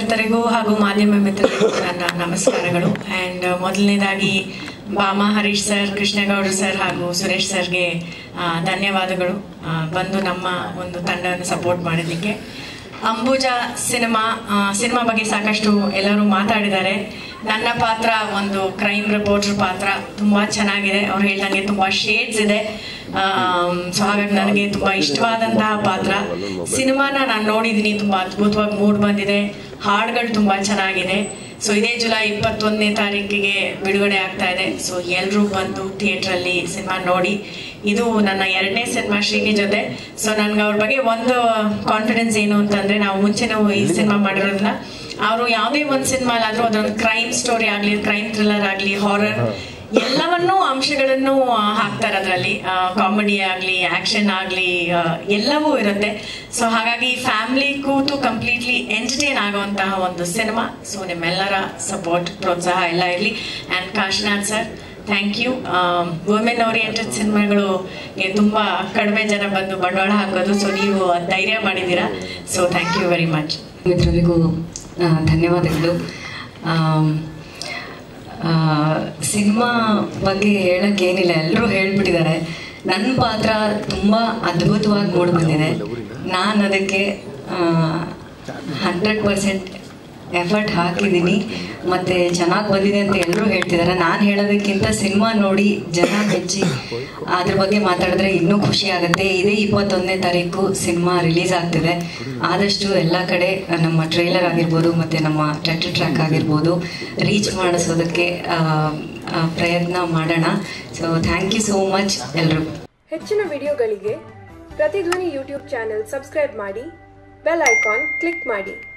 ಪತ್ರಕರ್ತರಿಗೂ ಹಾಗೂ ಮಾಧ್ಯಮ ಮಿತ್ರರಿಗೂ ನನ್ನ ನಮಸ್ಕಾರಗಳು ಆ್ಯಂಡ್ ಮೊದಲನೇದಾಗಿ ಬಾಮಾ ಹರೀಶ್ ಸರ್ ಕೃಷ್ಣಗೌಡರು ಸರ್ ಹಾಗೂ ಸುರೇಶ್ ಸರ್ಗೆ ಆ, ಧನ್ಯವಾದಗಳು ಆ, ಬಂದು ನಮ್ಮ ಒಂದು ತಂಡವನ್ನು ಸಪೋರ್ಟ್ ಮಾಡಿದ್ದಕ್ಕೆ ಅಂಬುಜಾ ಸಿನಿಮಾ ಆ, ಸಿನಿಮಾ ಬಗ್ಗೆ ಸಾಕಷ್ಟು ಎಲ್ಲರೂ ಮಾತಾಡಿದ್ದಾರೆ ನನ್ನ ಪಾತ್ರ ಒಂದು ಕ್ರೈಮ್ ರಿಪೋರ್ಟರ್ ಪಾತ್ರ ತುಂಬಾ ಚೆನ್ನಾಗಿದೆ ಅವ್ರು ಹೇಳ್ದಂಗೆ ತುಂಬಾ ಶೇಡ್ಸ್ ಇದೆ ಸೊ ಹಾಗಾಗಿ ನನಗೆ ತುಂಬಾ ಇಷ್ಟವಾದಂತಹ ಪಾತ್ರ ಸಿನಿಮಾನ ನಾನು ನೋಡಿದ್ದೀನಿ ತುಂಬಾ ಅದ್ಭುತವಾಗಿ ಮೂಡ್ ಬಂದಿದೆ ಹಾಡುಗಳು ತುಂಬಾ ಚೆನ್ನಾಗಿದೆ ಸೊ ಇದೇ ಜುಲೈ ಇಪ್ಪತ್ತೊಂದನೇ ತಾರೀಕಿಗೆ ಬಿಡುಗಡೆ ಆಗ್ತಾ ಇದೆ ಸೊ ಎಲ್ಲರೂ ಬಂದು ಥಿಯೇಟರ್ ಅಲ್ಲಿ ಸಿನಿಮಾ ನೋಡಿ ಇದು ನನ್ನ ಎರಡನೇ ಸಿನಿಮಾ ಶ್ರೀನಿ ಜೊತೆ ಸೊ ನನ್ಗೆ ಅವ್ರ ಬಗ್ಗೆ ಒಂದು ಕಾನ್ಫಿಡೆನ್ಸ್ ಏನು ಅಂತಂದ್ರೆ ನಾವು ಮುಂಚೆ ನಾವು ಈ ಸಿನಿಮಾ ಮಾಡಿರೋದ್ರಿಂದ ಅವರು ಯಾವುದೇ ಒಂದು ಸಿನಿಮಾಲಾದ್ರೂ ಅದೊಂದು ಕ್ರೈಮ್ ಸ್ಟೋರಿ ಆಗ್ಲಿ ಕ್ರೈಮ್ ಥ್ರಿಲ್ಲರ್ ಆಗ್ಲಿ ಹಾರರ್ ಎಲ್ಲವನ್ನೂ ಅಂಶಗಳನ್ನು ಆ, ಹಾಕ್ತಾರೆ ಅದರಲ್ಲಿ ಕಾಮಿಡಿ ಆಗ್ಲಿ ಆಕ್ಷನ್ ಆಗ್ಲಿ ಆ, ಎಲ್ಲವೂ ಇರುತ್ತೆ ಸೊ ಹಾಗಾಗಿ ಫ್ಯಾಮಿಲಿ ಕೂತು ಕಂಪ್ಲೀಟ್ಲಿ ಎಂಟರ್ಟೈನ್ ಆಗುವಂತಹ ಒಂದು ಸಿನಿಮಾ ಸೊ ನಿಮ್ಮೆಲ್ಲರ ಸಪೋರ್ಟ್ ಪ್ರೋತ್ಸಾಹ ಎಲ್ಲ ಇರಲಿ and Kashinath sir thank you women oriented ಸಿನಿಮಾಗಳು ತುಂಬಾ ಕಡಿಮೆ ಜನ ಬಂದು ಬಂಡವಾಳ ಹಾಕೋದು ಸೊ ನೀವು ಧೈರ್ಯ ಮಾಡಿದ್ದೀರಾ so thank you very much ಮಿತ್ರರಿಗೂ ಆ, ಧನ್ಯವಾದಗಳು ಆಮ್, ಆ, ಸಿನಿಮಾ ಬಗ್ಗೆ ಹೇಳಕ್ಕೆ ಏನಿಲ್ಲ ಎಲ್ಲರೂ ಹೇಳ್ಬಿಟ್ಟಿದ್ದಾರೆ ನನ್ನ ಪಾತ್ರ ತುಂಬ ಅದ್ಭುತವಾಗಿ ಮೂಡಿ ಬಂದಿದೆ ನಾನು ಅದಕ್ಕೆ ಹಂಡ್ರೆಡ್ ಪರ್ಸೆಂಟ್ ಎಫರ್ಟ್ ಹಾಕಿದ್ದೀನಿ ಮತ್ತು ಚೆನ್ನಾಗಿ ಬಂದಿದೆ ಅಂತ ಎಲ್ಲರೂ ಹೇಳ್ತಿದ್ದಾರೆ ನಾನು ಹೇಳೋದಕ್ಕಿಂತ ಸಿನಿಮಾ ನೋಡಿ ಜನ ಮೆಚ್ಚಿ ಅದ್ರ ಬಗ್ಗೆ ಮಾತಾಡಿದ್ರೆ ಇನ್ನೂ ಖುಷಿ ಆಗುತ್ತೆ ಇದೇ ಇಪ್ಪತ್ತೊಂದನೇ ತಾರೀಕು ಸಿನಿಮಾ ರಿಲೀಸ್ ಆಗ್ತಿದೆ ಆದಷ್ಟು ಎಲ್ಲ ಕಡೆ ನಮ್ಮ ಟ್ರೈಲರ್ ಆಗಿರ್ಬೋದು ಮತ್ತು ನಮ್ಮ ಟೆಟ್ರ್ ಟ್ರ್ಯಾಕ್ ಆಗಿರ್ಬೋದು ರೀಚ್ ಮಾಡಿಸೋದಕ್ಕೆ ಆ, ಆ, ಪ್ರಯತ್ನ ಮಾಡೋಣ so thank you so much ಎಲ್ರಿಗೂ ಹೆಚ್ಚಿನ ವಿಡಿಯೋಗಳಿಗೆ ಪ್ರತಿಧ್ವನಿ ಯೂಟ್ಯೂಬ್ ಚಾನೆಲ್ ಸಬ್ಸ್ಕ್ರೈಬ್ ಮಾಡಿ ಬೆಲ್ ಐಕಾನ್ ಕ್ಲಿಕ್ ಮಾಡಿ